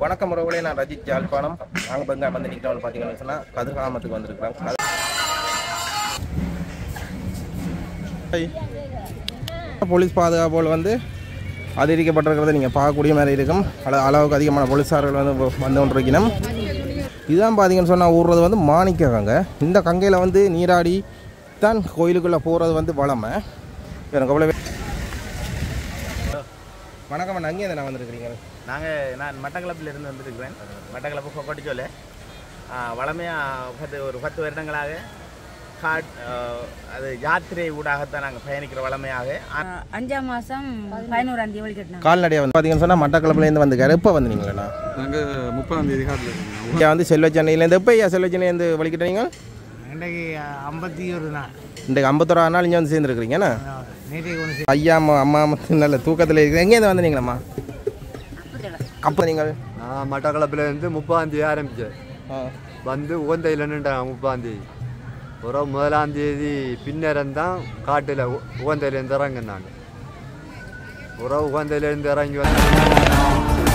வணக்கம் உறவுகளே நான் ரஜித் ஜாழ்ப்பாணம் நாங்கள் இப்போ வந்து நிற்கிறோம்னு பார்த்தீங்கன்னு சொன்னால் கதிர்காமத்துக்கு வந்திருக்கிறோம் கதிர்- போலீஸ் பாதுகாப்புகள் வந்து அதிகரிக்கப்பட்டிருக்கிறத நீங்கள் பார்க்கக்கூடிய மாதிரி இருக்கும் அள அளவுக்கு அதிகமான போலீஸார்கள் வந்து வ- வந்து கொண்டிருக்கணும் இதுதான் பார்த்தீங்கன்னு சொன்னால் ஊடுறது வந்து மாணிக்க கங்கை இந்த கங்கையில் வந்து நீராடி தான் கோயிலுக்குள்ளே போகிறது வந்து வளமை எனக்கு அவ்வளோ வணக்கம் அண்ணா அங்கே நான் வந்திருக்கிறீங்க நாங்கள் நான் மட்டக்களப்பில் இருந்து வந்திருக்கிறேன் மட்டக்களப்பு கொக்கட்டிச்சோல வளமையாக பத்து ஒரு பத்து வருடங்களாக காட் ஆ, அது யாத்திரை ஊடாகத்தான் நாங்கள் பயணிக்கிற வளமையாக ஆ- ஆஹ் அஞ்சாம் மாதம் பதினோராம் தேதி வழி கட்டினாங்க கால்நடையாக வந்து பார்த்தீங்கன்னு சொன்னால் மட்டக்களப்புலேருந்து வந்து எப்போ வந்தீங்களா நாங்கள் முப்பதாம் தேதி காட்டில் இருக்கோம் இங்கே வந்து செல்வ சென்னையிலேருந்து எப்போ ஐயா செல்வ சென்னையிலேருந்து வலிக்கிட்டீங்க இன்றைக்கு ஐம்பத்தி ஒரு நாள் இன்றைக்கு ஐம்பத்தொரு நாள் இங்கே வந்து சேர்ந்துருக்கிறீங்கண்ணா நேற்றைக்கு ஒன்று ஐயா அம்மா அம்மா வந்து நல்ல தூக்கத்தில் இருக்குது எங்கேருந்து வந்தீங்களம்மா அப்போ நீங்கள் நான் மட்டக்களப்பில் இருந்து முப்பதாம் தேதி ஆரம்பித்தேன் ஆ வந்து உகந்தையில் நின்றாங்க முப்பதாம் தேதி ஒரு முதலாம் தேதி பின்னரம் தான் காட்டில் உகந்தையிலேருந்து இறங்குனாங்க ஒரு உகந்தையிலேருந்து இறங்கி வந்து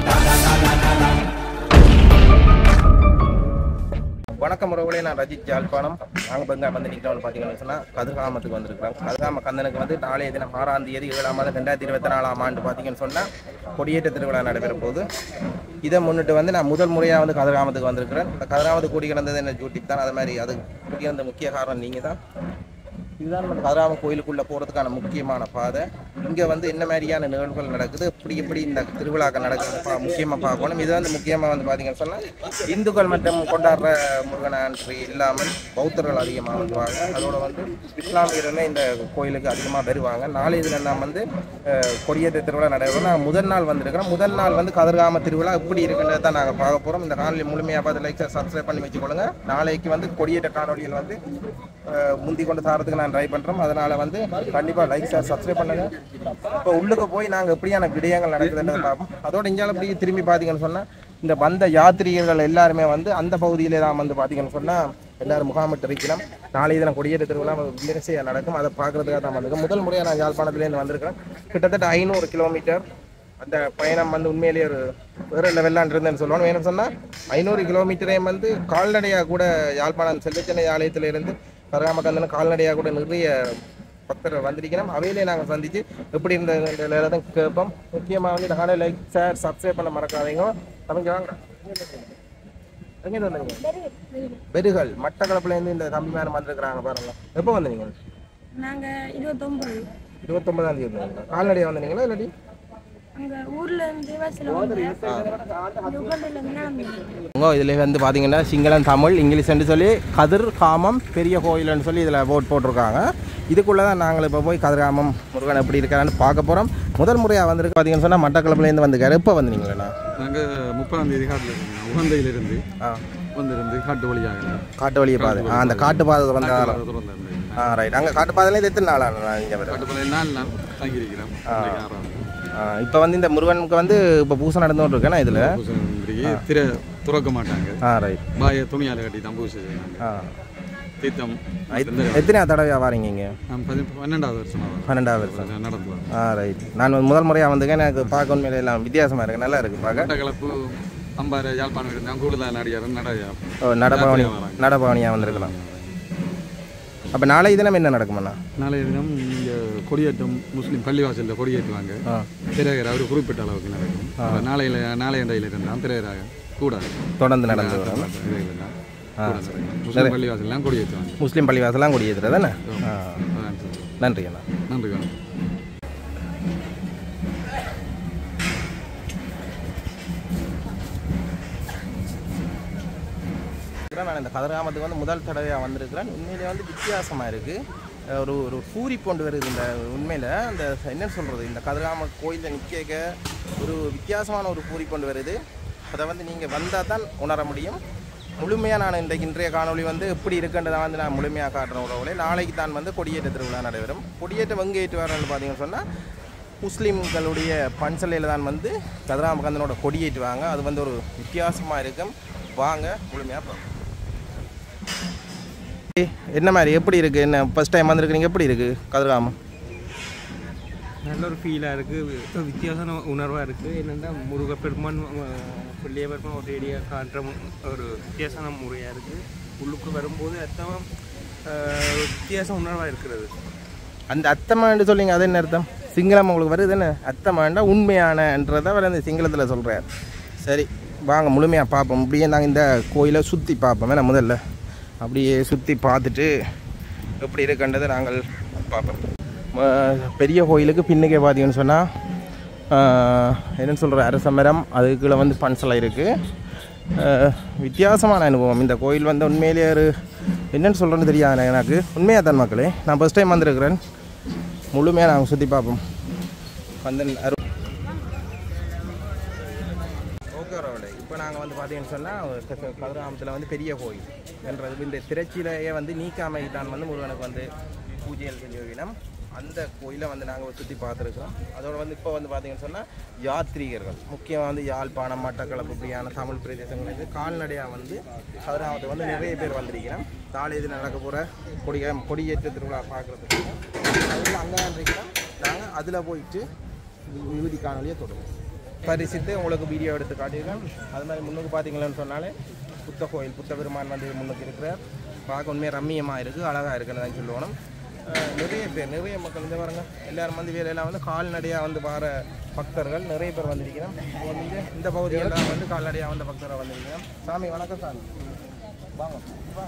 வணக்கம் உறவுகளே நான் ரஜித் ஜாழ்ப்பாணம் நாங்கள் இப்போ வந்து நிற்கிறோம்னு பார்த்தீங்கன்னு சொன்னால் கதிர்காமத்துக்கு வந்திருக்கிறோம் கதிர்காம கந்தனுக்கு வந்து நாளைய தினம் ஆறாம் தேதி ஏழாம் மாதம் ரெண்டாயிரத்தி இருபத்தி நாலாம் ஆண்டு பார்த்தீங்கன்னு சொன்னால் கொடியேற்ற திருவிழா நடைபெற போகுது இதை முன்னிட்டு வந்து நான் முதல் முறையாக வந்து கதிர்காமத்துக்கு வந்திருக்கிறேன் இந்த கதிராமத்து கூடி கிடந்தது என்ன டியூட்டி தான் அது மாதிரி அது கூடி கிடந்த முக்கிய காரணம் நீங்கள் தான் இதுதான் நம்ம கதிராம கோயிலுக்குள்ளே போகிறதுக்கான முக்கியமான பாதை இங்கே வந்து என்ன மாதிரியான நிகழ்வுகள் நடக்குது இப்படி இப்படி இந்த திருவிழாக்கள் நடக்குது பா முக்கியமாக பார்க்கணும் இது வந்து முக்கியமாக வந்து பார்த்தீங்கன்னு சொன்னால் இந்துக்கள் மற்றும் கொண்டாடுற முருகன் ஆண்ட்ரி இல்லாமல் பௌத்தர்கள் அதிகமாக வருவாங்க அதோட வந்து இஸ்லாமியருமே இந்த கோயிலுக்கு அதிகமாக வருவாங்க நாளை இதில் நான் வந்து அஹ், கொடியேற்ற திருவிழா நடைபெறும் நான் முதல் நாள் வந்திருக்கிறேன் முதல் நாள் வந்து கதிர்காம திருவிழா எப்படி இருக்குன்றதை தான் நாங்கள் பார்க்க போகிறோம் இந்த காணொலி முழுமையாக பார்த்து லைக் சப்ஸ்கிரைப் பண்ணி வச்சுக்கொள்ளுங்க நாளைக்கு வந்து கொடியேற்ற காணொலியில் வந்து அஹ், முந்தி கொண்டு தரத்துக்கு நான் ட்ரை பண்ணுறோம் அதனால் வந்து கண்டிப்பாக லைக் ஷேர் சப்ஸ்கிரைப் பண்ணுங்கள் இப்போ உள்ளுக்கு போய் நாங்கள் எப்படியான விடயங்கள் நடக்குதுன்றதை பார்ப்போம் அதோட இஞ்சால இப்படி திரும்பி பார்த்தீங்கன்னு சொன்னால் இந்த வந்த யாத்ரீகர்கள் எல்லாருமே வந்து அந்த பகுதியிலே தான் வந்து பார்த்தீங்கன்னு சொன்னால் எல்லாரும் முகாமிட்டு இருக்கிறோம் நாளை தினம் கொடியேற்ற திருவிழா விமர்சையாக நடக்கும் அதை பார்க்கறதுக்காக தான் வந்திருக்கேன் முதல் முறையாக நான் யாழ்ப்பாணத்துலேருந்து வந்திருக்கேன் கிட்டத்தட்ட ஐநூறு கிலோமீட்டர் அந்த பயணம் வந்து உண்மையிலேயே ஒரு வேறு லெவலான் இருந்தேன்னு சொல்லணும் ஏன்னு சொன்னால் ஐநூறு கிலோமீட்டரையும் வந்து கால்நடையாக கூட யாழ்ப்பாணம் செல்லச்சென்னை ஆலயத்திலிருந்து கரகாமக்கந்தன கால்நடையாக கூட நிறைய பக்தர்கள் வந்திருக்கிறோம் அவையிலே நாங்கள் சந்தித்து எப்படி இருந்த எல்லாரும் கேட்போம் முக்கியமாக வந்து இந்த காலையில் லைக் ஷேர் சப்ஸ்கிரைப் பண்ண மறக்காதீங்க தம்பி வாங்க எங்கே வந்தீங்க பெருகல் மட்டக்களப்புலேருந்து இந்த தம்பி மேலே வந்திருக்கிறாங்க பாருங்க எப்போ வந்தீங்க நாங்கள் இருபத்தொம்பது இருபத்தொன்பதாம் தேதி வந்தீங்களா கால்நடையாக வந்தீங்களா இல்லாட்டி அங்கே ஊரில் இருந்து பஸ்ஸில் வந்து உகண்டிலேருந்து வந்தோம் உங்க இதில் வந்து பார்த்தீங்கன்னா சிங்களம் தமிழ் இங்கிலீஷ்னு சொல்லி கதிர் காமம் பெரிய கோயில்னு சொல்லி இதில் போட் போட்டிருக்காங்க இதுக்குள்ளே தான் நாங்கள் இப்போ போய் கதிர்காமம் முருகன் எப்படி இருக்கான்னு பார்க்க போகிறோம் முதல் முறையாக வந்திருக்கு பார்த்தீங்கன்னு சொன்னால் மட்டக்களப்புலேருந்து வந்துக்காரு எப்போ வந்தீங்களா நாங்கள் முப்பதாம் தேதி காட்டில் இருக்கோம் உகந்தையிலிருந்து ஆ வந்திருந்து காட்டு வழியாக காட்டு வழியை பாதை ஆ அந்த காட்டு பாதை வந்த திறந்து ஆ ரைட் அங்கே காட்டு பாதையில எத்தனை நாள் ஆனா இங்கே வரும் காட்டு பாதை நாலு நாள் தங்கியிருக்கிறோம் இன்றைக்கு ஆறாம் இப்போ வந்து இந்த முருகனுக்கு வந்து இப்போ பூசை நடந்துகிட்டு இருக்கேனா இதில் பூசை இன்றைக்கு திரை துறக்க மாட்டாங்க ஆ ரைட் பாய துணியால் கட்டி தான் பூசை செய்வாங்க ஆ தீர்த்தம் எத்- எத்தனை தடவையாக வாரீங்க இங்கே நான் பதி பன்னெண்டாவது வருஷம் ஆகுது. பன்னெண்டாவது வருஷம் நடந்து வரோம் ஆ ரைட் நான் வந்து முதல் முறையாக வந்திருக்கேன் எனக்கு பார்க்க உண்மையில எல்லாம் வித்தியாசமாக இருக்குது நல்லா இருக்குது பார்க்க மட்டக்களப்பு அம்பாறை யாழ்ப்பாணம் இருந்தால் கூடுதல் நடிகார் நடயா ஓ நடபவனி யாத்திரையா வராங்க. நடபவனியாக வந்திருக்கலாம் அப்போ நாளை தினம் என்ன நடக்குமண்ணா நாளைய தினம் இங்கே கொடியேற்றம் முஸ்லீம் பள்ளிவாசலில் கொடியேற்றுவாங்க ஆ திரையர் அவர் குறிப்பிட்ட அளவுக்கு நடக்கும் அப்ப நாளையில நாளைய இடையில இருந்தால் திரையராக கூடாது தொடர்ந்து நடந்து வரும் முஸ்லீம் பள்ளிவாசல்லாம் கொடியேற்றுவாங்க முஸ்லீம் பள்ளிவாசலாம் கொடியேற்றுறது தானே ஆ அதான் சரி. நன்றி அண்ணா நன்றி வணக்கம் நான் இந்த கதிராமத்துக்கு வந்து முதல் தடவையாக வந்திருக்கிறேன் உண்மையிலே வந்து வித்தியாசமாக இருக்குது ஒரு ஒரு பூரி கொண்டு வருது இந்த உண்மையில் அந்த என்ன சொல்கிறது இந்த கதிராம கோயிலில் நிற்க ஒரு வித்தியாசமான ஒரு பூரி கொண்டு வருது அதை வந்து நீங்கள் வந்தால் தான் உணர முடியும் முழுமையாக நான் இன்றைக்கு இன்றைய காணொளி வந்து எப்படி இருக்குன்றதை வந்து நான் முழுமையாக காட்டுறேன் உறவுகளே நாளைக்கு தான் வந்து கொடியேற்ற திருவிழா நடைபெறும் கொடியேற்ற வெங்க ஏற்றுவார்னு பார்த்தீங்கன்னு சொன்னால் முஸ்லீம்களுடைய பன்சலையில் தான் வந்து கதிராம கந்தனோட கொடியேற்றுவாங்க அது வந்து ஒரு வித்தியாசமாக இருக்கும் வாங்க முழுமையாக பார்ப்போம் என்ன மாதிரி எப்படி இருக்கு என்ன ஃபர்ஸ்ட் டைம் வந்திருக்கிறீங்க எப்படி இருக்கு கதிர்காமம் நல்ல ஒரு ஃபீலாக இருக்குது வித்தியாசமான உணர்வாக இருக்குது என்னென்னா முருகப்பெருமான் பிள்ளைய பெருமான் ஒரு ரேடியாக காட்டுற மு- ஒரு வித்தியாசமான முறையாக இருக்குது உள்ளுக்கு வரும்போது அர்த்தம் ஆஹ், வித்தியாச உணர்வாக இருக்கிறது அந்த அத்தமான்னு சொல்லிங்க அது என்ன அர்த்தம் சிங்களம் உங்களுக்கு வருது என்ன அத்தமாண்டா உண்மையானன்றதை அவர் அந்த சிங்களத்தில் சொல்கிறார் சரி வாங்க முழுமையாக பார்ப்போம் அப்படியே நாங்கள் இந்த கோயிலை சுற்றி பார்ப்போம் வேணா முதல்ல அப்படியே சுற்றி பார்த்துட்டு எப்படி இருக்குன்றதை நாங்கள் பார்ப்போம் ம- பெரிய கோயிலுக்கு பின்னுக்கே பார்த்தீங்கன்னு சொன்னால் என்னன்னு சொல்கிற அரச மரம் அதுக்குள்ளே வந்து பன்சலை இருக்குது வித்தியாசமான அனுபவம் இந்த கோயில் வந்து உண்மையிலேயே ஒரு என்னன்னு சொல்கிறேன்னு தெரியாது எனக்கு உண்மையாக தான் மக்களே நான் ஃபஸ்ட் டைம் வந்திருக்கிறேன் முழுமையாக நாங்கள் சுற்றி பார்ப்போம் வந்து அரு ஓகே ரோடு இப்போ நாங்கள் வந்து பார்த்தீங்கன்னு சொன்னால் கதிராமத்தில் வந்து பெரிய கோயில் என்றது இந்த திருச்சியிலேயே வந்து நீக்காமை தான் வந்து முருகனுக்கு வந்து பூஜைகள் செஞ்ச இடம் அந்த கோயிலை வந்து நாங்கள் சுற்றி பார்த்துருக்கோம் அதோட வந்து இப்போ வந்து பார்த்தீங்கன்னு சொன்னால் யாத்ரீகர்கள் முக்கியமாக வந்து யாழ்ப்பாணம் மட்டக்களப்பு இப்படியான தமிழ் பிரதேசங்களுக்கு கால்நடையாக வந்து கதிராமத்துக்கு வந்து நிறைய பேர் வந்திருக்கிறோம் நாளை இது நடக்க போகிற கொடிய கொடியேற்ற திருவிழா பார்க்குறதுக்கு அதில் அங்கே இருக்கிறோம் நாங்கள் அதில் போயிட்டு விபூதி காணொலியை தொடரும் பரிசித்து உங்களுக்கு வீடியோ எடுத்து காட்டியிருக்கேன் அது மாதிரி முன்னுக்கு பார்த்தீங்களேன்னு சொன்னாலே புத்த கோயில் புத்த பெருமான் வந்து முன்னுக்கு இருக்கிறார் பார்க்க உண்மையாக ரம்மியமாக இருக்குது அழகாக இருக்குன்னு தான் சொல்லணும் அஹ் நிறைய பேர் நிறைய மக்கள் இந்த பாருங்க எல்லாரும் வந்து வேலையெல்லாம் வந்து கால்நடையாக வந்து வர பக்தர்கள் நிறைய பேர் வந்திருக்கிறோம் இப்போ வந்து இந்த பகுதியெல்லாம் வந்து கால்நடையாக வந்த பக்தராக வந்திருக்கிறோம் சாமி வணக்கம் சாமி வாங்க வாங்க.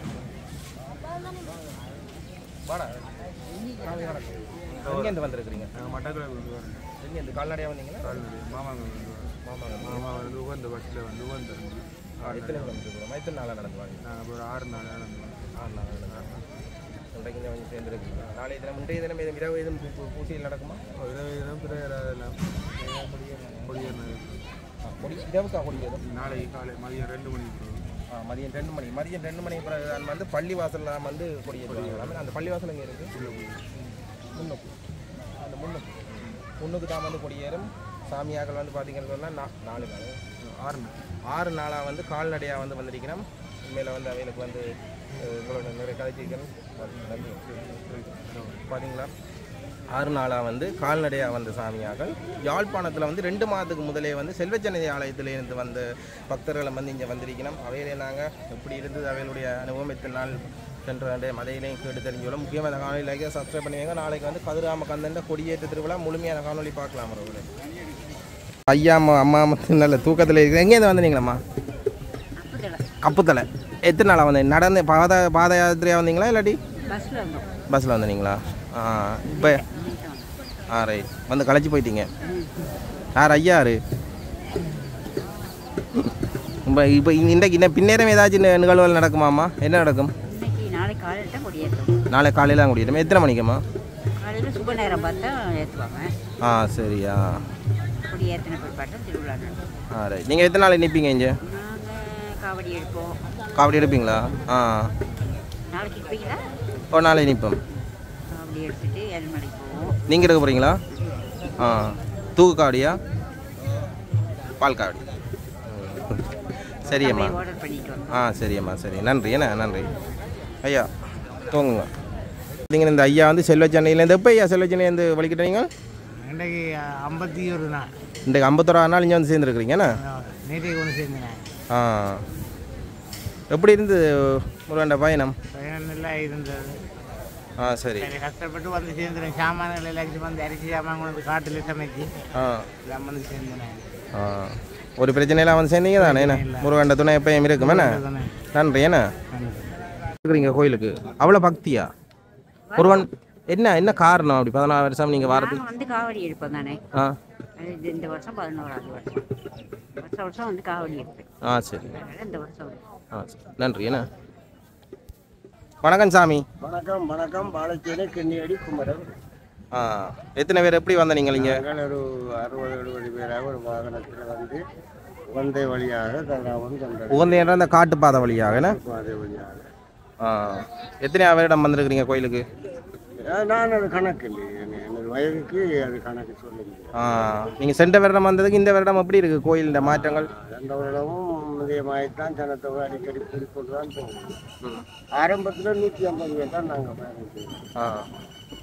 வாடா சாமி வணக்கம் எங்கேருந்து வந்திருக்கிறீங்க மட்டக்களப்பு எங்கேருந்து கால்நடையாக வந்தீங்களா மாமாங்க மாமாங்க மாமா வந்து உகந்த பஸ்ஸில் வந்து உகந்த எத்தனை கிலோமீட்டர் தூரம் எத்தனை நாளாக நடந்து வாங்க நாங்கள் ஒரு ஆறு நாள் நடந்து ஆறு நாள் நடந்து இன்றைக்கு கொஞ்சம் கொஞ்சம் சேர்ந்துருக்கீங்களா நாளைய தினம் இன்றைய தினம் எதுவும் இரவு எதுவும் பூ- பூ- பூசையில் நடக்குமா இதெல்லாம் பிற எல்லாம் கொடியேறினது ஆ, கொடி இரவுக்கா கொடி எதுவும் நாளைக்கு காலை மதியம் ரெண்டு மணிக்கு ஆ மதியம் ரெண்டு மணி மதியம் ரெண்டு மணி பிறகு நான் வந்து பள்ளி வாசலில் வந்து கொடி ஏற்றுவாங்க அந்த பள்ளி வாசல் எங்கே இருக்குது முன்னுக்கு அந்த முன்னுக்கு முன்னுக்கு தான் வந்து கொடியேறும் சாமியாக்கள் வந்து பார்த்தீங்கன்னு சொன்னால் நா- நாலு நாள் ஆறு நாள் ஆறு நாளாக வந்து கால்நடையாக வந்து வந்திருக்கிறோம் உண்மையில் வந்து அவைகளுக்கு வந்து அஹ், உங்களோட நிறைய கதைச்சிருக்கணும் நன்றி பார்த்தீங்களா ஆறு நாளாக வந்து கால்நடையாக வந்த சாமியார்கள் யாழ்ப்பாணத்தில் வந்து ரெண்டு மாதத்துக்கு முதலே வந்து செல்வச்சன்னதி ஆலயத்திலிருந்து வந்த பக்தர்களை வந்து இங்கே வந்திருக்கணும் அவையிலே நாங்கள் எப்படி இருந்தது அவைகளுடைய அனுபவம் எத்தனை நாள் சென்ற மதையிலையும் கேட்டு தெரிஞ்சுக்கலாம் முக்கியமாக இந்த காணொலி லைக்கை சப்ஸ்கிரைப் பண்ணுவீங்க நாளைக்கு வந்து கதிராம கந்தண்ட கொடியேற்ற திருவிழா முழுமையான காணொலி பார்க்கலாம் அவர்களே ஐயா அம்மா அம்மா அம்மா நல்ல தூக்கத்தில் இருக்குது எங்கேருந்து வந்தீங்களம்மா கப்புத்தலை எத்தனை நாளாக வந்தீங்க நடந்து பாத பாத யாத்திரையாக வந்தீங்களா இல்லாட்டி பஸ்ஸில் வந்தோம் பஸ்ஸில் வந்தீங்களா ஆ இப்போ ஆ ரைட் வந்து களைச்சி போயிட்டீங்க யார் ஐயா யாரு இப்போ இப்போ இன்றைக்கு இன்னும் பின்னேரம் ஏதாச்சும் நி- நிகழ்வுகள் நடக்குமாம்மா என்ன நடக்கும் இன்னைக்கு நாளைக்கு காலையில் தான் கொடியேற்றோம் நாளை காலையில் தான் கூட்டிட்டு எத்தனை மணிக்குமா காலையில் சுப நேரம் பார்த்தா ஏற்றுவாங்க ஆ சரியா கொடியேற்றின பிற்பாட்டம் திருவிழா நடக்கும் ஆ ரைட் நீங்கள் எத்தனை நாள் நிற்பீங்க இங்கே நாங்கள் காவடி எடுப்போம் காவடி எடுப்பீங்களா ஆ நாளைக்கு இருப்பீங்களா ஒரு நாளை நிற்போம் காவடி எடுத்துட்டு ஏழுமலைக்கு போவோம் நீங்கள் எடுக்க போகிறீங்களா ஆ தூக்கு காவடியா பால் காவடி சரியம்மா ஆர்டர் பண்ணிட்டு வந்தோம் ஆ சரியம்மா சரி நன்றி என்ன நன்றி ஐயா தூங்குங்க நீங்கள் இந்த ஐயா வந்து செல்வச்சென்னையிலேருந்து எப்போ ஐயா செல்வச்சென்னையிலேருந்து வலிக்கிட்டீங்க இன்றைக்கு ஐம்பத்தி ஒரு நாள் இன்றைக்கு ஐம்பத்தோரா நாள் இங்கே வந்து சேர்ந்துருக்குறீங்கண்ணா நேற்றைக்கு ஒன்று சேர்ந்தேன் ஆ எப்படி இருந்தது முருகண்ட பயணம் பயணம் நல்லா இருந்தது ஆ சரி சரி கஷ்டப்பட்டு வந்து சேர்ந்துறேன் சாமான்கள் எல்லாத்தையும் வந்து அரிசி சாமான் கொண்டு வந்து காட்டில் சமைச்சு ஆ எல்லாம் வந்து சேர்ந்தேன் ஆ ஒரு பிரச்சனையெல்லாம் வந்து சேர்ந்தீங்க தானே என்ன முருகண்ட துணை எப்பயும் இருக்கும் என்ன நன்றி என்ன இருக்கிறீங்க கோயிலுக்கு அவ்வளோ பக்தியா ஒருவன் என்ன என்ன காரணம் அப்படி பதினாறு வருஷம் நீங்கள் வாரத்துக்கு நாங்கள் வந்து காவடி எடுப்போம் தானே ஆ அது இது இந்த வருஷம் பதினோராவது வருஷம் வருஷம் வருஷம் வந்து காவடி எடுப்பேன் ஆ சரி அதனால இந்த வருஷம் வந்து ஆ சரி நன்றி என்ன வணக்கம் சாமி வணக்கம் வணக்கம் பாலச்சேரி கிண்ணியடி குமரன் ஆ எத்தனை பேர் எப்படி வந்த நீங்கள் இங்கே நாங்கள் ஒரு அறுபது எழுபது பேராக ஒரு வாகனத்தில் வந்து வந்தை வழியாக கல்லாவன் கொண்டது உகந்த என்ற அந்த காட்டுப்பாதை வழியாக என்ன பாதை வழியாக ஆ எத்தனை வருடம் வந்திருக்கிறீங்க கோயிலுக்கு அஹ் நான் அது கணக்கு இல்லை என- எனது வயதுக்கு அது கணக்கு சொல்லுங்க ஆ நீங்கள் சென்ற வருடம் வந்ததுக்கு இந்த வருடம் எப்படி இருக்குது கோயிலின் மாற்றங்கள் ரெண்டு வருடமும் இதயமாகத்தான் ஜனத்தொகை அடிக்கடி கூடிக்கொண்டு தான் போகும் ஆரம்பத்தில் நூற்றி ஐம்பது பேர் தான் நாங்கள் பயணம் செய்வோம் ஆ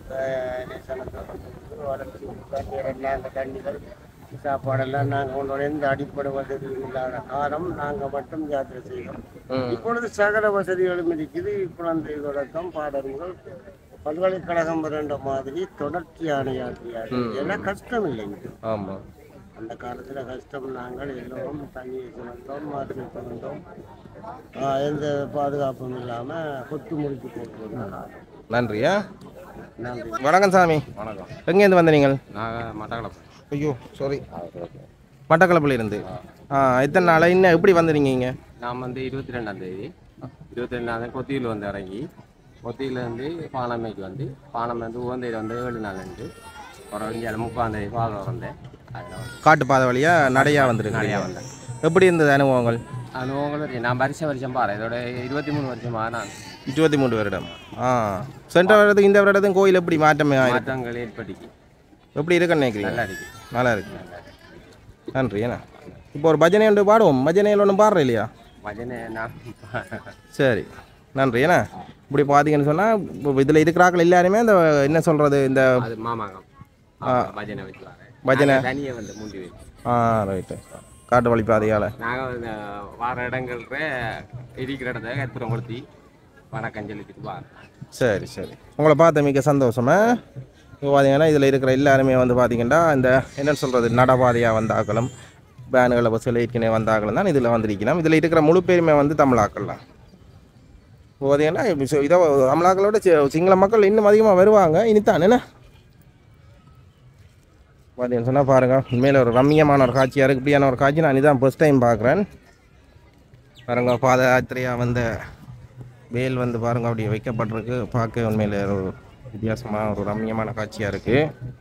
வளர்ச்சி தண்ணீர் எல்லாம் அந்த தண்ணிகள் சாப்பாடெல்லாம் நாங்கள் உங்களோட எந்த அடிப்படை வசதியும் இல்லாத காலம் நாங்கள் மட்டும் யாத்திரை செய்கிறோம் இப்பொழுது சகல வசதிகளும் இருக்குது குழந்தை தொடக்கம் பாடல்கள் பல்கலைக்கழகம் இரண்ட மாதிரி தொடர்ச்சியான யாத்திரையாக ஏன்னா கஷ்டம் இல்லைங்க ஆமாம் அந்த காலத்துல கஷ்டம் நாங்கள் எல்லோரும் தண்ணியை சுமந்தோம் மாற்றி சுமந்தோம் ஆஹ் எந்த பாதுகாப்பும் இல்லாம கொத்து முடிச்சு போட்டுருந்தோம் நன்றியா நன்றி வணக்கம் சாமி வணக்கம் எங்கேருந்து வந்த நீங்கள் நாங்கள் மட்டக்களப்பு ஐயோ சாரி மட்டக்களப்பில் இருந்து ஆ எத்தனை நாள் இன்னும் எப்படி வந்துறீங்க இங்கே நான் வந்து இருபத்தி ரெண்டாம் தேதி இருபத்தி ரெண்டாம் தேதி கொத்தியில் வந்து இறங்கி கொத்தியிலேருந்து பானமைக்கு வந்து பானம் வந்து உகந்தையில் வந்து ஏழு நாள் இருந்து ஒரு இங்கே முப்பாம் தேதி பாதை வந்தேன் அதில் வந்து காட்டு பாதை வழியாக நடையா வந்துருக்கு நிறையா வந்தேன் எப்படி இருந்தது அனுபவங்கள் அனுபவங்களும் நான் வருஷம் வருஷம் பாரு இதோட இருபத்தி மூணு வருஷமாக நான் இருபத்தி மூன்று வருடம் ஆ சென்ற வருடத்துக்கு இந்த வருடத்துக்கும் கோயில் எப்படி மாற்றமே ஆயிருக்கு மாற்றங்கள் ஏற்பட்டுச்சு எப்படி இருக்குன்னு நினைக்கிறீங்க நல்லா இருக்கு நல்லா இருக்கு நன்றி ஏன்னா இப்போ ஒரு பஜனை ஒன்று பாடுவோம் பஜனையில் ஒன்றும் பாடுற இல்லையா பஜனை நான் சரி நன்றி ஏன்னா இப்படி பார்த்தீங்கன்னு சொன்னால் இப்போ இதில் இருக்கிறாக்கள் எல்லாருமே இந்த என்ன சொல்கிறது இந்த அது மாமாங்கம் ஆ. பஜனை வச்சு வரேன் பஜனை. தனியை வந்து மூண்டி வச்சு ஆ ரைட்டு காட்டு வழி பாதையால் நாங்கள் வார இடங்கள்ல இருக்கிற இடத்த கற்பூரம் கொளுத்தி வணக்கம் சொல்லிட்டு வாரோம் சரி சரி உங்களை பார்த்த மிக்க சந்தோஷமா இப்போ பார்த்தீங்கன்னா இதில் இருக்கிற எல்லாருமே வந்து பார்த்தீங்கன்னா இந்த என்னன்னு சொல்கிறது நடபாதையாக வந்த ஆக்களும் பேனுகளை பஸ்ஸில் ஏற்கனவே வந்த ஆக்களும் தான் இதில் வந்திருக்கணும் இதில் இருக்கிற முழு பேருமே வந்து தமிழாக்கள் தான் இப்போ பார்த்தீங்கன்னா இப்ப சி- இதை தமிழாக்களோட சி- சிங்கள மக்கள் இன்னும் அதிகமாக வருவாங்க இனித்தான் என்ன பார்த்தீங்கன்னு சொன்னால் பாருங்கள் உண்மையில் ஒரு ரம்மியமான ஒரு காட்சியாக இருக்குது இப்படியான ஒரு காட்சி நான் இதான் ஃபஸ்ட் டைம் பார்க்குறேன் பாருங்க பாத யாத்திரையாக வந்த வேல் வந்து பாருங்க அப்படியே வைக்கப்பட்டிருக்கு பார்க்க உண்மையில் ஒரு வித்தியாசமான ஒரு ரம்மியமான காட்சியாக இருக்குது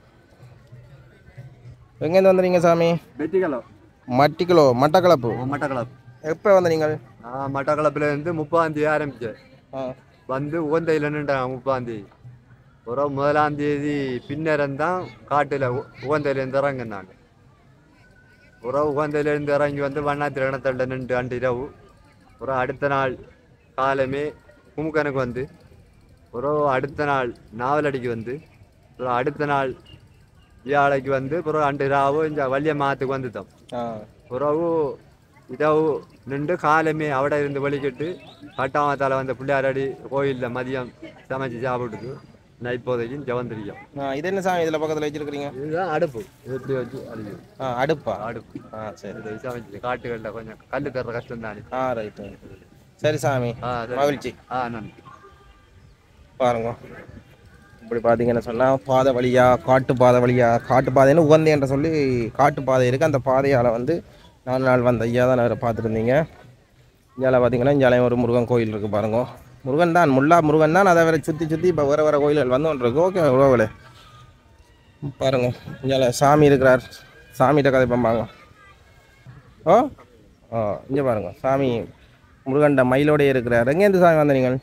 எங்கேருந்து வந்தீங்க சாமி வெட்டிக்கலாம் மட்டிக்கிலோ மட்டக்களப்பு மட்டக்களப்பு எப்போ வந்த நீங்கள் நான் மட்டக்களப்புல இருந்து முப்பாம் தேதி ஆரம்பிச்சேன் ஆ வந்து உகந்தையில் நின்றாங்க முப்பாம் தேதி ஒரு முதலாம் தேதி பின்னரம் தான் காட்டில் உகந்தையிலேருந்து இறங்கினாங்க ஒரு உகந்தையிலேருந்து இறங்கி வந்து வண்ணாத்திர இனத்தண்ட நின்று அன்று இரவு ஒரு அடுத்த நாள் காலமே குமுக்கனுக்கு வந்து ஒரு அடுத்த நாள் நாவலடிக்கு வந்து ஒரு அடுத்த நாள் வியாழைக்கு வந்து பிறகு அன்று ராவு இந்த வள்ளிய மாத்துக்கு வந்துட்டோம் ஆ பிறகு இதவு நின்று காலமே அவட இருந்து வலிக்கிட்டு கட்டாமத்தால வந்த பிள்ளையாரடி கோயிலில் மதியம் சமைச்சு சாப்பிட்டுட்டு நான் இப்போதைக்கு ஜவந்திரியம் ஆ, இது என்ன சாமி இதில் பக்கத்தில் வச்சிருக்கிறீங்க இதுதான் அடுப்பு இது இப்படி வச்சு அடிக்கும் ஆ அடுப்பா அடுப்பு ஆ சரி இதை சமைச்சு காட்டுகளில் கொஞ்சம் கல் தர்ற கஷ்டம் தானே ஆ ரைட்டு சரி சாமி ஆ சரி. மகிழ்ச்சி ஆ நன்றி பாருங்க இப்படி பார்த்தீங்கன்னு சொன்னால் பாதை வழியாக காட்டு பாதை வழியாக காட்டு பாதைன்னு உகந்தேன்ற சொல்லி காட்டு பாதை இருக்குது அந்த பாதையால் வந்து நாலு நாள் வந்த ஐயா தான் அவரை பார்த்துருந்தீங்க இங்கே பார்த்தீங்கன்னா இங்கே ஒரு முருகன் கோயில் இருக்குது பாருங்க முருகன் தான் முல்லா முருகன் தான் அதை வேற சுற்றி சுற்றி இப்போ வேறு வேறு கோயில்கள் வந்து ஒன்று இருக்கு ஓகே உறவுகளே பாருங்க இங்கே சாமி இருக்கிறார் சாமிகிட்ட கதை பம்பாங்க ஓ ஓ இங்கே பாருங்க சாமி முருகன்ட மயிலோடயே இருக்கிறார் எங்கேருந்து சாமி வந்த நீங்கள்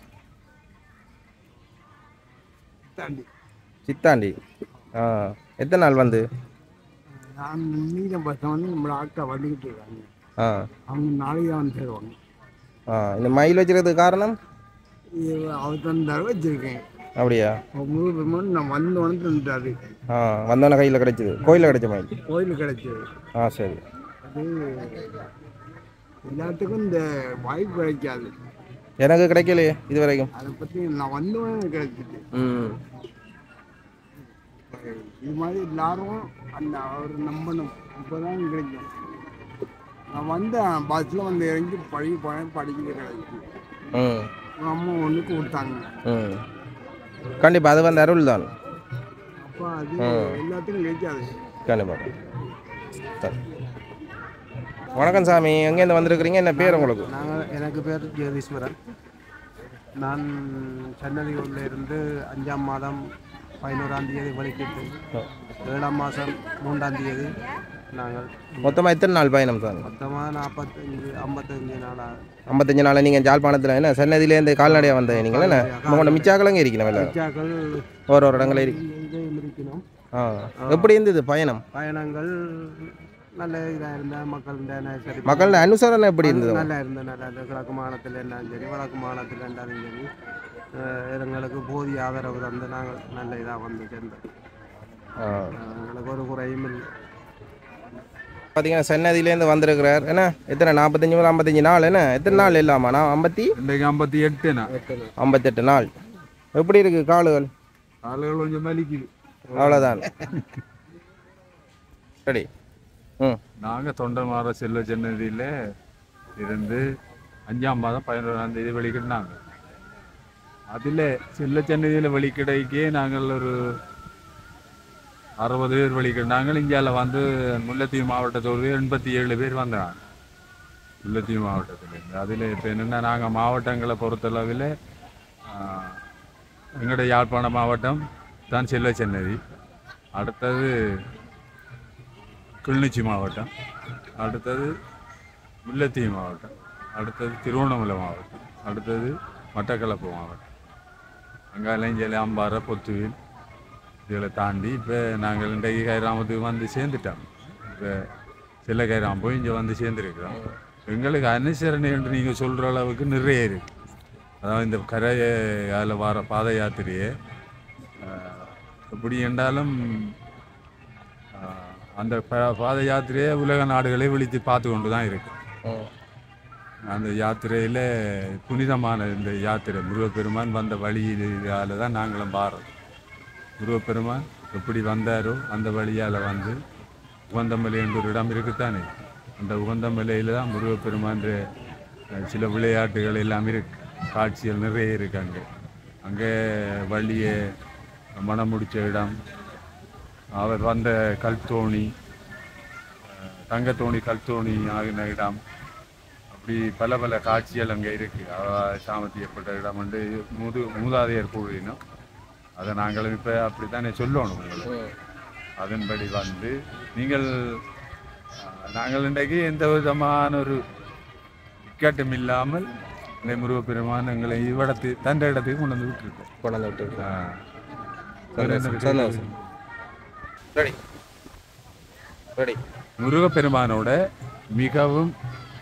சித்தாண்டி ஆ எத்தனை நாள் வந்து நான் மீதம் பசங்க வந்து நம்மளோட ஆட்கள் வந்துக்கிட்டு இருக்காங்க ஆ அவங்க நாளைக்கு தான் வந்து சேருவாங்க ஆ இந்த மயில் வச்சுக்கிறதுக்கு காரணம் இது அவர் தந்தாரு வச்சிருக்கேன் அப்படியா முழு பெருமான் நான் வந்த உடனே தந்துட்டாரு ஆ வந்தோன்னே கையில் கிடைச்சிது கோயிலில் கிடைச்ச மயில் கோயில் கிடைச்சது ஆ சரி அது எல்லாத்துக்கும் இந்த வாய்ப்பு கிடைக்காது எனக்கு கிடைக்கலையே இது வரைக்கும் அதை பற்றி நான் வந்த உடனே எனக்கு கிடைச்சிது ம் இது மாதிரி எல்லாரும் அந்த அவர் நம்பணும் அப்போதான் கிடைக்கும் நான் வந்தேன் பஸ்ஸில் வந்து இறங்கி படிக்க போனேன் படிக்க கிடைச்சி ம் அம்மா ஒன்றுக்கு கொடுத்தாங்க ம் கண்டிப்பாக அது வந்து அருள் தான் அப்போ அது ம். எல்லாத்துக்கும் கிடைக்காது கண்டிப்பாக சரி வணக்கம் சாமி எங்கேருந்து வந்திருக்கிறீங்க என்ன பேர் உங்களுக்கு நாங்கள் எனக்கு பேர் ஜெகதீஸ்வரன் நான் சன்னதியூரில் இருந்து அஞ்சாம் மாதம் பதினோராம் தேதி வலிக்கிட்டு ஏழாம் மாதம் மூன்றாம் தேதி நாங்கள் மொத்தமாக எத்தனை நாள் பயணம் சார் மொத்தமாக நாற்பத்தஞ்சு ஐம்பத்தஞ்சு நாளாக ஐம்பத்தஞ்சு நாள் நீங்கள் ஜாழ்ப்பாணத்தில் என்ன சென்னதிலேருந்து கால்நடையாக வந்த நீங்கள் என்ன உங்களோட மிச்சாக்களங்க இருக்கணும் எல்லாரும் மிச்சாக்கள் ஒரு ஒரு இடங்கள இருக்கு இங்கே இருக்கணும் ஆ எப்படி இருந்தது பயணம் பயணங்கள் நல்ல இதாக இருந்தால் மக்கள் சரி மக்களோட அனுசரணை எப்படி இருந்தது நல்லா இருந்தது நல்லா இருந்தது கிழக்கு மாநிலத்தில் இருந்தாலும் சரி வடக்கு மாநிலத்தில் இருந்தாலும் சரி அஹ் எங்களுக்கு போதிய ஆதரவு தந்து நாங்கள் நல்ல இதாக வந்து சேர்ந்தோம் அஹ் எங்களுக்கு ஒரு குறையும் இல்லை பார்த்தீங்கன்னா சன்னதியிலேருந்து வந்திருக்கிறார் என்ன எத்தனை நாற்பத்தஞ்சு முதல் ஐம்பத்தஞ்சு நாள் என்ன எத்தனை நாள் இல்லாமா நான் ஐம்பத்தி இன்றைக்கு ஐம்பத்தி எட்டுண்ணா ஐம்பத்தெட்டு நாள் எப்படி இருக்கு காலுகள் ஆளுகள் கொஞ்சம் வலிக்குது அவ்வளோதான் சரி ம் நாங்கள் தொண்டமார செல்வ சென்னதியில் இருந்து அஞ்சாம் மாதம் பதினோராம் தேதி வெளிக்கிட்டாங்க அதில் செல்ல சென்னதியில் வெளிக்கிடைக்கே நாங்கள் ஒரு அறுபது பேர் வெளிக்கிட்டாங்க இந்தியாவில் வந்து முல்லைத்தீவு மாவட்டத்தோடு எண்பத்தி ஏழு பேர் வந்தாங்க முல்லைத்தீவு மாவட்டத்தில் அதில் இப்போ என்னென்னா நாங்கள் மாவட்டங்களை பொறுத்தளவில் எங்களுடைய யாழ்ப்பாண மாவட்டம் தான் செல்வ சென்னதி அடுத்தது கிளிநொச்சி மாவட்டம் அடுத்தது முல்லைத்தீவு மாவட்டம் அடுத்தது திருவண்ணாமலை மாவட்டம் அடுத்தது மட்டக்களப்பு மாவட்டம் அங்காலையும் ஜெலி அம்பாறை பொத்துவில் இதில் தாண்டி இப்போ நாங்கள் இன்றைக்கு கைராமத்துக்கு வந்து சேர்ந்துட்டோம் இப்போ சில கைராம் போய் இங்கே வந்து சேர்ந்துருக்கிறோம் எங்களுக்கு அனுசரணை என்று நீங்கள் சொல்கிற அளவுக்கு நிறைய இருக்குது அதாவது இந்த கரையை அதில் வர பாத யாத்திரையை ஆஹ், எப்படி என்றாலும் ஆஹ், அந்த ப- பாத யாத்திரையை உலக நாடுகளை விழித்து பார்த்து கொண்டு தான் இருக்கு அந்த யாத்திரையில் புனிதமான இந்த யாத்திரை முருகப்பெருமான் வந்த வழியால் தான் நாங்களும் பாடுறோம் முருகப்பெருமான் எப்படி வந்தாரோ அந்த வழியால் வந்து உகந்தமலை என்ற ஒரு இடம் இருக்குத்தானே அந்த உகந்தமலையில் தான் முருகப்பெருமான் சில விளையாட்டுகள் எல்லாம் இருக்கு காட்சிகள் நிறைய இருக்கு அங்கே அங்கே வள்ளியை மனம் முடிச்ச இடம் அவர் வந்த கல்தோணி அஹ், தங்கத்தோணி கல்தோணி ஆகின இடம் அப்படி பல பல காட்சிகள் அங்கே இருக்கு அவ சாமத்தியப்பட்ட இடம் வந்து முது மூதாதையர் கூறினோம் அதை நாங்களும் இப்போ அப்படித்தானே சொல்லணும் உங்களுக்கு அதன்படி வந்து நீங்கள் அஹ், நாங்கள் இன்றைக்கு எந்த விதமான ஒரு இக்கட்டும் இல்லாமல் இந்த முருகப்பெருமான் எங்களை இவ்விடத்து தந்த இடத்துக்கு கொண்டு வந்து விட்டுருக்கோம் கொண்டு வந்து விட்டுருக்கோம். ஆ. சந்தோஷம், சந்தோஷம். ரெடி ரெடி முருகப்பெருமானோட மிகவும்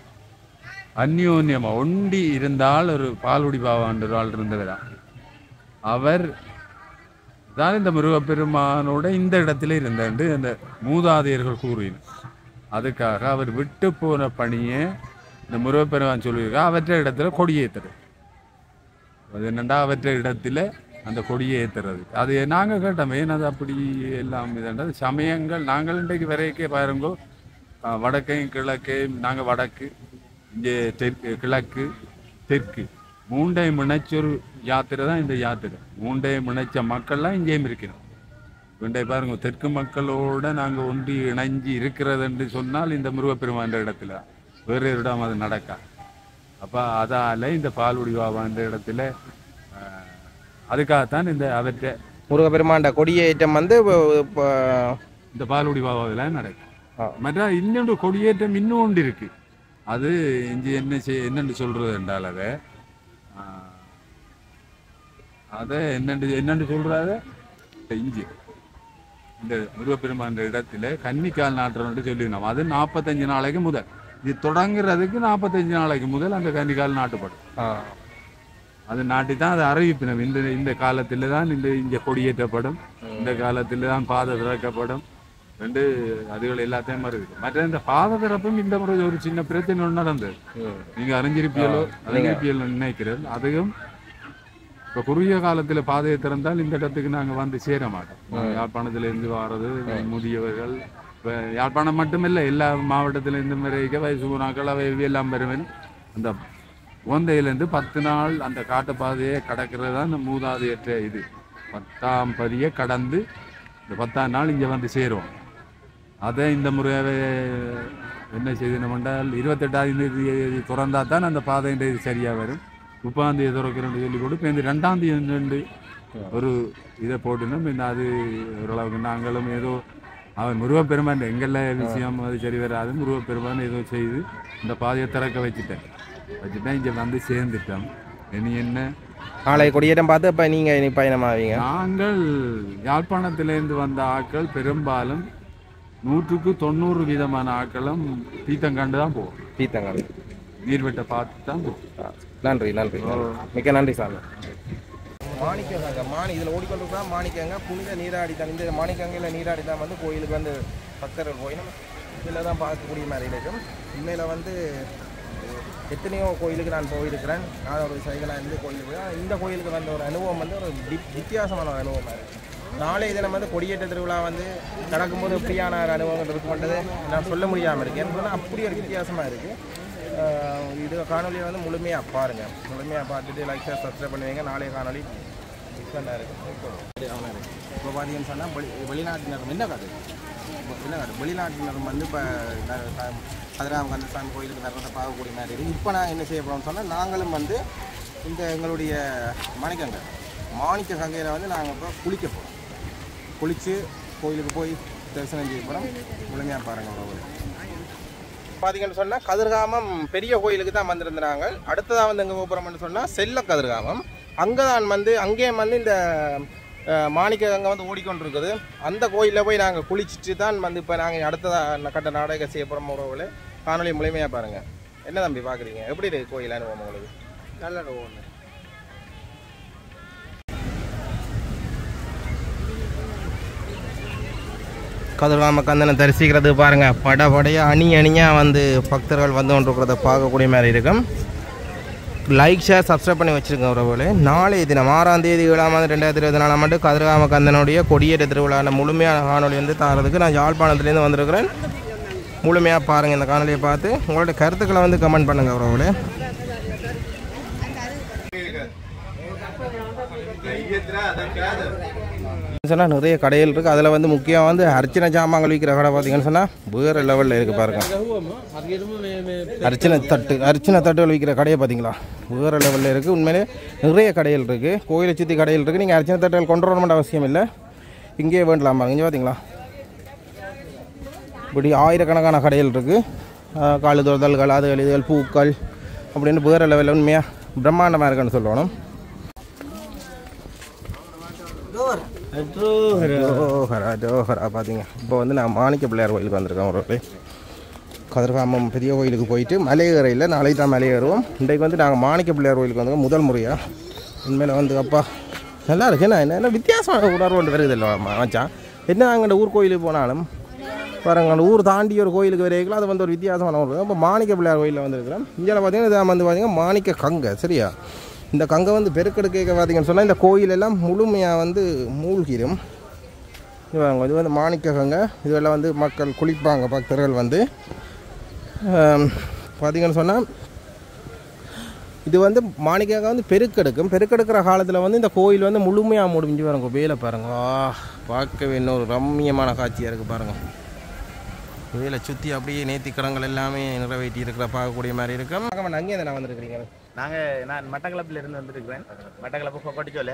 அந்யோன்யமா ஒண்டி இருந்தால் ஒரு பால்குடி பாவாண்டு ஒரு ஆள் இருந்தவரா அவர் தான் இந்த முருகப்பெருமானோட இந்த இடத்துல இருந்தாண்டு அந்த மூதாதையர்கள் கூறினார் அதுக்காக அவர் விட்டு போன பணியை இந்த முருகப்பெருமான் சொல்லியிருக்கா அவற்றை இடத்துல கொடியேத்துறது அது என்னண்டா அவற்றை இடத்துல அந்த கொடியை ஏத்துறது அது நாங்கள் கேட்டோம் ஏன் அது அப்படி எல்லாம் இதுன்றது சமயங்கள் நாங்கள் இன்றைக்கு வரைக்கே பாருங்கோ அஹ், வடக்கையும் கிழக்கையும் நாங்கள் வடக்கு இங்கே தெற்கு கிழக்கு தெற்கு மூண்டையும் இணைச்ச ஒரு யாத்திரை தான் இந்த யாத்திரை மூண்டையும் இணைச்ச மக்கள்லாம் இங்கேயும் இருக்கிறோம் இன்றைய பாருங்க தெற்கு மக்களோட நாங்கள் ஒன்றி இணைஞ்சு இருக்கிறது என்று சொன்னால் இந்த முருகப்பெருமான் இடத்துல வேறு இடம் அது நடக்கா அப்போ அதால் இந்த பால்குடி பாபான்ற இடத்துல அஹ், அதுக்காகத்தான் இந்த அவற்றை முருகப்பெருமாண்ட கொடியேற்றம் வந்து இப்போ- இப்போ இந்த பால்குடி பாபாவில் நடக்கும் மற்ற இன்னொன்று கொடியேற்றம் இன்னும் ஒன்று இருக்கு அது இஞ்சி என்ன செய் என்னென்று சொல்றது என்றால் அதை ஆஹ், அதை என்னென்று என்னென்று சொல்றாத இஞ்சி இந்த முருகப்பெருமான் இடத்துல கன்னிக்கால் நாட்டுறோம்னு சொல்லியிருந்தோம் அது நாற்பத்தஞ்சு நாளைக்கு முதல் இது தொடங்குறதுக்கு நாற்பத்தஞ்சு நாளைக்கு முதல் அந்த கன்னிக்கால் நாட்டுப்படும் அது நாட்டி தான் அது அறிவிப்பினம் இந்த இந்த காலத்தில் தான் இந்த இங்கே கொடியேற்றப்படும் இந்த காலத்தில் தான் பாதை திறக்கப்படும் ரெண்டு அதுகள் எல்லாத்தையும் வருது மற்ற இந்த பாதை திறப்பும் இந்த முறை ஒரு சின்ன பிரச்சனை ஒன்று நடந்தது நீங்க அறிஞ்சிருப்பியலோ ஆ, அறிஞ்சிருப்பியல் நினைக்கிறேன் அதுவும் இப்போ குறுகிய காலத்தில் பாதையை திறந்தால் இந்த இடத்துக்கு நாங்கள் வந்து சேர மாட்டோம் ம். யாழ்ப்பாணத்திலேருந்து வர்றது முதியவர்கள் இப்போ யாழ்ப்பாணம் மட்டுமில்லை எல்லா மாவட்டத்திலேருந்து வரைக்கும் வயசு நாட்கள் அவை எல்லாம் வருவேன் அந்த உகந்தையிலேருந்து பத்து நாள் அந்த காட்டுப்பாதையை கடக்கிறது தான் இந்த மூதாதையற்ற இது பத்தாம் பதியை கடந்து இந்த பத்தாம் நாள் இங்கே வந்து சேருவோம் அதை இந்த முறை என்ன செய்யணும் என்றால் இருபத்தெட்டாம் தேதி திறந்தா தான் அந்த பாதையின் இது சரியாக வரும் முப்பதாம் தேதி திறக்கிறேன்னு சொல்லி போட்டு இப்போ இந்த ரெண்டாம் தேதி ரெண்டு ஒரு இதை போட்டுனோம் பின்ன அது ஓரளவுக்கு நாங்களும் ஏதோ அவன் முருகப்பெருமான் எங்கெல்ல விஷயம் அது சரி வராது முருகப்பெருமான் ஏதோ செய்து இந்த பாதையை திறக்க வச்சுட்டேன் வச்சுட்டேன் இங்கே வந்து சேர்ந்துட்டோம் இனி என்ன நாளை கொடியேற்றம் பார்த்து இப்போ நீங்கள் இனி பயணமாவீங்க நாங்கள் யாழ்ப்பாணத்திலேருந்து வந்த ஆட்கள் பெரும்பாலும் நூற்றுக்கு தொண்ணூறு வீதமான ஆட்களும் பீத்தங்காண்டு தான் போகும் பீத்தங்காண்டு நீர்வெட்டை பார்த்து தான் போகும் நன்றி நன்றி மிக்க நன்றி சாமி மாணிக்கங்க மாணி இதில் ஓடிக்கொண்டிருக்கா மாணிக்கங்க புனித நீராடி தான் இந்த மாணிக்கங்கையில் நீராடி தான் வந்து கோயிலுக்கு வந்து பக்தர்கள் போய் நம்ம இதில் தான் பார்க்கக்கூடிய மாதிரி இருக்கும் உண்மையில் வந்து எத்தனையோ கோயிலுக்கு நான் போயிருக்கிறேன் நான் ஒரு சைகளாக இருந்து கோயிலுக்கு போய் இந்த கோயிலுக்கு வந்த ஒரு அனுபவம் வந்து ஒரு வி- வித்தியாசமான ஒரு அனுபவமாக இருக்குது நாளைய தினம் வந்து கொடியேற்ற திருவிழா வந்து நடக்கும்போது எப்படியான ஒரு அனுபவங்கள் இருக்கும்ன்றது நான் சொல்ல முடியாமல் இருக்கேன் எனக்கு சொன்னால் அப்படி ஒரு வித்தியாசமாக இருக்குது இது காணொலியை வந்து முழுமையாக பாருங்கள் முழுமையாக பார்த்துட்டு லைக் ஷேர் சப்ஸ்கிரைப் பண்ணுவீங்க நாளைய காணொலி டிஃப்ரெண்டாக இருக்குது இப்போ பார்த்தீங்கன்னு சொன்னால் வெளி வெளிநாட்டினர் என்ன காது என்ன காது வெளிநாட்டினர் வந்து இப்போ கதிராம் கந்தசாமி கோயிலுக்கு நிறைய பார்க்கக்கூடிய மாதிரி இருக்குது இப்போ நான் என்ன செய்ய போகிறோம்னு சொன்னால் நாங்களும் வந்து இந்த எங்களுடைய மாணிக்கங்க மாணிக்க கங்கையில் வந்து நாங்கள் இப்போ குளிக்க போகிறோம் குளித்து கோயிலுக்கு போய் தரிசனம் செய்ய போகிறோம் முழுமையாக பாருங்கள் ஒரு பார்த்தீங்கன்னு சொன்னால் கதிர்காமம் பெரிய கோயிலுக்கு தான் வந்திருந்தாங்க அடுத்ததாக வந்து எங்கே போகிறோம்னு சொன்னால் செல்ல கதிர்காமம் அங்கே தான் வந்து அங்கேயும் வந்து இந்த அஹ், மாணிக்க கங்கை வந்து ஓடிக்கொண்டிருக்குது அந்த கோயிலில் போய் நாங்கள் குளிச்சுட்டு தான் வந்து இப்போ நாங்கள் அடுத்ததாக கட்ட நாடகம் செய்ய போகிற உறவுல காணொலி முழுமையாக பாருங்கள் என்ன தம்பி பார்க்குறீங்க எப்படி இருக்கு கோயில் அனுபவம் உங்களுக்கு நல்ல அனுபவம் கதிர்காம கந்தனை தரிசிக்கிறது பாருங்க பட படையா அணி அணியாக வந்து பக்தர்கள் வந்து கொண்டிருக்கிறத பார்க்கக்கூடிய மாதிரி இருக்கும் லைக் ஷேர் சப்ஸ்கிரைப் பண்ணி வச்சிருக்கேன் உறவுகளே நாளைய தினம் ஆறாம் தேதி ஏழாம் மாதம் ரெண்டாயிரத்தி இருபத்தி நாலாம் ஆண்டு கதிர்காம கந்தனுடைய கொடியேற்ற திருவிழான முழுமையான காணொலி வந்து தாரதுக்கு நான் யாழ்ப்பாணத்துலேருந்து வந்திருக்கிறேன் முழுமையாக பாருங்கள் இந்த காணொலியை பார்த்து உங்களுடைய கருத்துக்களை வந்து கமெண்ட் பண்ணுங்கள் உறவுகளே சொன்னால் நிறைய கடைகள் இருக்குது அதில் வந்து முக்கியம் வந்து அர்ச்சனை ஜாமான்கள் விற்கிற கடை பார்த்தீங்கன்னு சொன்னால் வேறு லெவலில் இருக்குது பாருங்க அர்ச்சனை தட்டு அர்ச்சனை தட்டுகள் விற்கிற கடையை பார்த்தீங்களா வேறு லெவலில் இருக்குது உண்மையிலே நிறைய கடைகள் இருக்குது கோயிலை சுற்றி கடைகள் இருக்குது நீங்கள் அர்ச்சனை தட்டுகள் கொண்டு வரணும்னு அவசியம் இல்லை இங்கேயே வேண்டலாம் பாருங்க இங்கே பார்த்தீங்களா இப்படி ஆயிரக்கணக்கான கடைகள் இருக்குது காலு தொழுதல்கள் அதுகள் இதுகள் பூக்கள் அப்படின்னு வேறு லெவலில் உண்மையாக பிரம்மாண்டமாக இருக்குன்னு சொல்லணும் ஜோஹரா ஜோஹரா பார்த்தீங்க இப்போ வந்து நான் மாணிக்க பிள்ளையார் கோயிலுக்கு வந்திருக்கேன் ஒரு கதிர்காமம் பெரிய கோயிலுக்கு போயிட்டு மலையேறையில் நாளை தான் மலையேறுவோம் இன்றைக்கு வந்து நாங்கள் மாணிக்க பிள்ளையார் கோயிலுக்கு வந்தோம் முதல் முறையாக உண்மையில் வந்து அப்பா நல்லா இருக்கு என்ன என்ன என்ன வித்தியாசமான உணர்வு ஒன்று வருது இல்லை மச்சான் என்ன அங்கே ஊர் கோயிலுக்கு போனாலும் பாருங்க அந்த ஊர் தாண்டி ஒரு கோயிலுக்கு வரைக்கும் அது வந்து ஒரு வித்தியாசமான உணர்வு அப்போ மாணிக்க பிள்ளையார் கோயிலில் வந்திருக்கிறோம் இங்கே பார்த்தீங்கன்னா இது வந்து பார்த்தீங்கன்னா மாணிக்க கங்கை சரியா இந்த கங்கை வந்து பெருக்கெடுக்க பார்த்தீங்கன்னு சொன்னால் இந்த கோயில் எல்லாம் முழுமையாக வந்து மூழ்கிடும் இது பாருங்க, இது வந்து மாணிக்க கங்கை இதெல்லாம் வந்து மக்கள் குளிப்பாங்க பக்தர்கள் வந்து ஆம், பார்த்தீங்கன்னு சொன்னால் இது வந்து மாணிக்காக வந்து பெருக்கெடுக்கும் பெருக்கெடுக்கிற காலத்தில் வந்து இந்த கோயில் வந்து முழுமையாக முடிஞ்சு பாருங்க வேலை பாருங்க வா பார்க்கவே இன்னொரு ரம்மியமான காட்சியாக இருக்குது பாருங்க வேலை சுற்றி அப்படியே நேர்த்தி கடங்கள் எல்லாமே நிறைவேற்றி இருக்கிற பார்க்கக்கூடிய மாதிரி இருக்கும் அங்கே நான் வந்திருக்கிறீங்க நாங்கள் நான் மட்டக்களப்பில் இருந்து வந்திருக்கிறேன் மட்டக்களப்பு கொக்கட்டிச்சோல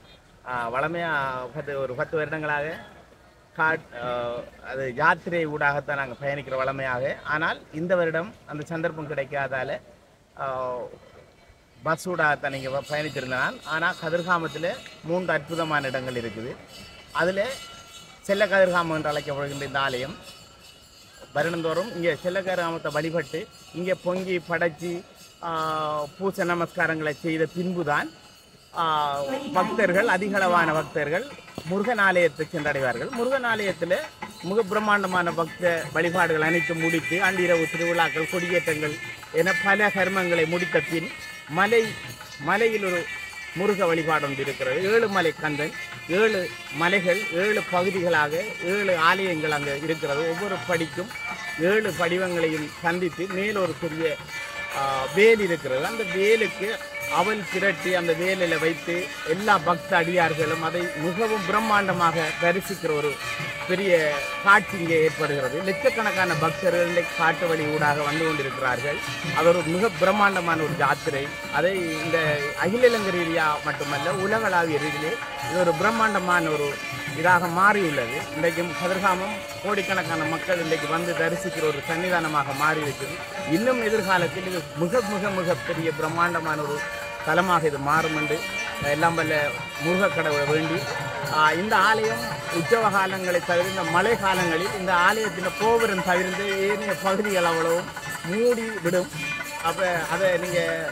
வளமையாக பத்து ஒரு பத்து வருடங்களாக காட் ஆஹ், அது யாத்திரை ஊடாகத்தான் நாங்கள் பயணிக்கிற வளமையாக ஆனால் இந்த வருடம் அந்த சந்தர்ப்பம் கிடைக்காதால ஆஹ், பஸ் ஊடாகத்தான் நீங்கள் பயணித்திருந்தனால் ஆனால் கதிர்காமத்தில் மூன்று அற்புதமான இடங்கள் இருக்குது அதில் செல்ல கதிர்காமம் என்று அழைக்கப்படுகின்ற இந்த ஆலயம் வருடந்தோறும் இங்கே செல்லக்கராமத்தை வழிபட்டு இங்கே பொங்கி படைச்சி ஆஹ், பூச நமஸ்காரங்களை செய்த பின்புதான் ஆஹ், பக்தர்கள் அதிகளவான பக்தர்கள் முருகன் ஆலயத்தை சென்றடைவார்கள் முருகன் ஆலயத்தில் மிக பிரம்மாண்டமான பக்த வழிபாடுகள் அனைத்தும் முடித்து அன்றிரவு திருவிழாக்கள் கொடியேற்றங்கள் என பல கர்மங்களை முடித்த பின் மலை மலையில் ஒரு முருக வழிபாடு ஒன்று இருக்கிறது ஏழு மலை கந்தன் ஏழு மலைகள் ஏழு பகுதிகளாக ஏழு ஆலயங்கள் அங்கே இருக்கிறது ஒவ்வொரு படிக்கும் ஏழு படிவங்களையும் சந்தித்து மேல் ஒரு பெரிய ஆ, வேல் இருக்கிறது அந்த வேலுக்கு அவல் திரட்டி அந்த வேலில் வைத்து எல்லா பக்த அடியார்களும் அதை மிகவும் பிரம்மாண்டமாக தரிசிக்கிற ஒரு பெரிய காட்சி இங்கே ஏற்படுகிறது லட்சக்கணக்கான பக்தர்கள் இன்றைக்கு காட்டு வழி ஊடாக வந்து கொண்டிருக்கிறார்கள் அது ஒரு மிக பிரம்மாண்டமான ஒரு யாத்திரை அதை இந்த அகில இலங்கை ரீதியா மட்டுமல்ல உலகளாவிய ரீதியிலே இது ஒரு பிரம்மாண்டமான ஒரு இதாக மாறியுள்ளது இன்றைக்கும் கதிர்காமம் கோடிக்கணக்கான மக்கள் இன்றைக்கு வந்து தரிசிக்கிற ஒரு சன்னிதானமாக மாறி இருக்குது இன்னும் எதிர்காலத்தில் இது மிக மிக மிக பெரிய பிரம்மாண்டமான ஒரு தலமாக இது மாறும் என்று எல்லாம் வல்ல முருகக் கடவுளை வேண்டி ஆஹ் இந்த ஆலயம் உற்சவ காலங்களை தவிர இந்த மழை காலங்களில் இந்த ஆலயத்தின் கோபுரம் தவிர்த்து ஏனைய பகுதிகள் அவ்வளவும் மூடி விடும் அப்போ அதை நீங்கள்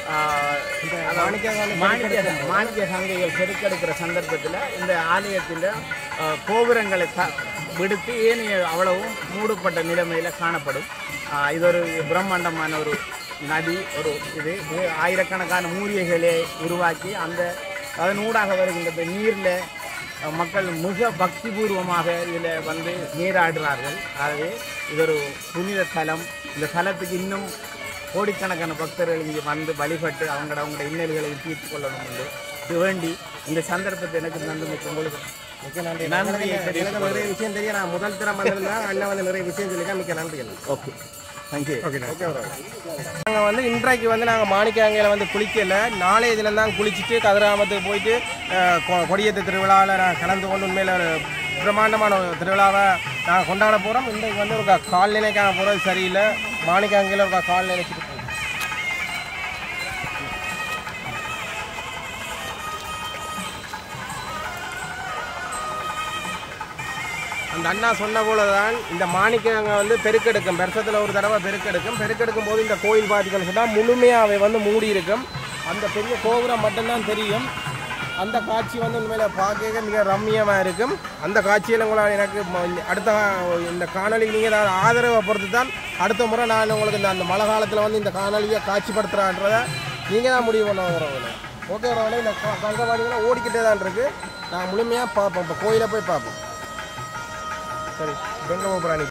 மாணிக்க மாணிக்க சங்கைகள் பெருக்கெடுக்கிற சந்தர்ப்பத்தில் இந்த ஆலயத்தின் கோபுரங்களை த விடுத்து ஏனைய அவ்வளவும் மூடப்பட்ட நிலைமையில் காணப்படும் ஆஹ் இது ஒரு பிரம்மாண்டமான ஒரு நதி ஒரு இது இது ஆயிரக்கணக்கான மூலிகைகளை உருவாக்கி அந்த அதன் ஊடாக வருகின்ற இந்த நீரில் அஹ், மக்கள் மிக பக்திபூர்வமாக இதில் வந்து நீராடுறார்கள் ஆகவே இது ஒரு புனித தலம் இந்த தலத்துக்கு இன்னும் கோடிக்கணக்கான பக்தர்கள் இங்கே வந்து வழிபட்டு அவங்களோட அவங்களோட இன்னல்களை தீர்த்து கொள்ளணும் என்று இது வேண்டி இந்த சந்தர்ப்பத்தை எனக்கு நன்றி உங்களுக்கு மிக்க நன்றி நன்றியை எனக்கு தெரிவித்துக் நிறைய விஷயம் தெரியும் நான் முதல் தரம் வந்திருந்தா அண்ணன் வந்து நிறைய விஷயம் சொல்லிக்க மிக்க நன்றி ஓகே தேங்க்யூ ஓகே நாங்கள் வந்து இன்றைக்கு வந்து நாங்கள் மாணிக்காங்கையில் வந்து குளிக்கல நாளைய தினம் தான் குளிச்சுட்டு கதிராமத்துக்கு போயிட்டு அஹ், கொ- கொடியேற்று திருவிழாவில் நான் கலந்து கொண்டு உண்மையில் ஒரு பிரம்மாண்டமான ஒரு திருவிழாவை நாங்கள் கொண்டாட போகிறோம் இன்றைக்கு வந்து ஒரு கா- கால்நிலை காண போகிறது சரியில்லை மாணிக்காங்கையில் ஒரு கா- கால்நிலை வச்சுட்டு போகிறோம். அந்த அண்ணா சொன்ன போல தான் இந்த மாணிக்கங்க வந்து பெருக்கெடுக்கும் வருஷத்தில் ஒரு தடவை பெருக்கெடுக்கும் பெருக்கெடுக்கும் போது இந்த கோயில் பார்த்தீங்கன்னு சொன்னால் முழுமையாகவே வந்து மூடி இருக்கும் அந்த பெரிய கோபுரம் மட்டும்தான் தெரியும் அந்த காட்சி வந்து உண்மையில் பார்க்க மிக ரம்மியமாக இருக்கும் அந்த காட்சியில் உங்களால் எனக்கு ம- அடுத்த கா- இந்த காணொலிக்கு நீங்கள் தான் ஆதரவை பொறுத்து தான் அடுத்த முறை நான் உங்களுக்கு இந்த அந்த மழை காலத்தில் வந்து இந்த காணொலியை காட்சிப்படுத்துகிறான்றதை நீங்கள் தான் முடிவு பண்ண வரவங்களே ஓகே வரவங்களே இந்த கங்கவாடிகளை ஓடிக்கிட்டே தான் இருக்குது நான் முழுமையாக பார்ப்போம் இப்போ கோயிலை போய் பார்ப்போம் சரி எங்கே போகிறானி